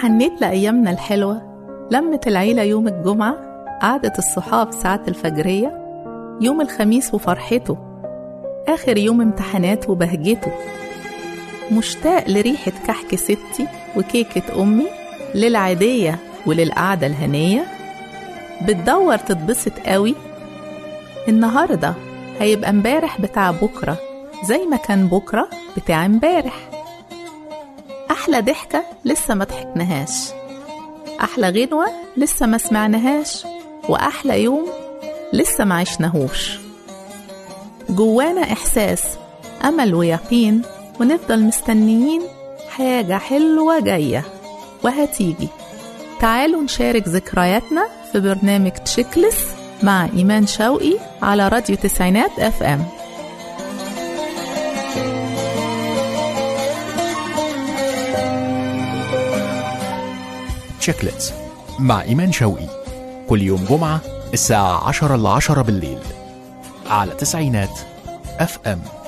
حنيت لأيامنا الحلوة لمة العيلة يوم الجمعة قعدة الصحاب ساعة الفجرية يوم الخميس وفرحته آخر يوم امتحانات وبهجته مشتاق لريحة كحك ستي وكيكة أمي للعادية وللقعدة الهنية بتدور تتبسط قوي النهاردة هيبقى امبارح بتاع بكرة زي ما كان بكرة بتاع امبارح أحلى ضحكة لسه ما ضحكناهاش أحلى غنوة لسه ما سمعناهاش وأحلى يوم لسه ما عشناهوش جوانا إحساس أمل ويقين ونفضل مستنيين حاجة حلوة جاية وهتيجي تعالوا نشارك ذكرياتنا في برنامج تشيكلس مع إيمان شوقي على راديو تسعينات اف ام تشيكلتس مع إيمان شوقي كل يوم جمعة الساعة 10 ل 10 بالليل على تسعينات اف ام